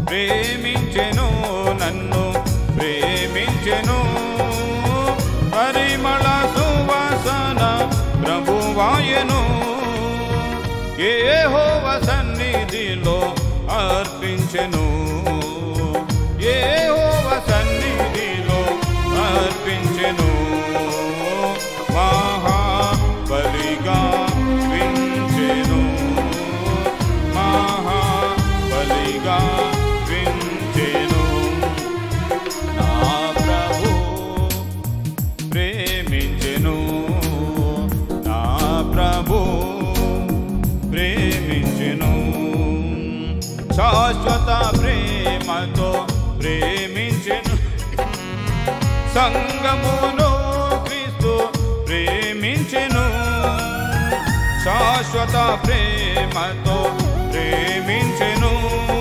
ప్రేమించెను నన్ను ప్రేమించెను పరిమళ సువాసన ప్రభువాయను ఏహోవ సన్నిధిలో అర్పించెను ఏహోవ సన్నిధిలో అర్పించెను మహా బలిగా వించెను మహా బలిగా వించెను నా ప్రభు ప్రేమించెను నా ప్రభు ప్రేమించెను శాశ్వత ప్రేమతో ప్రేమించెను సంగమును క్రీస్తు ప్రేమించెను శాశ్వత ప్రేమతో ప్రేమించెను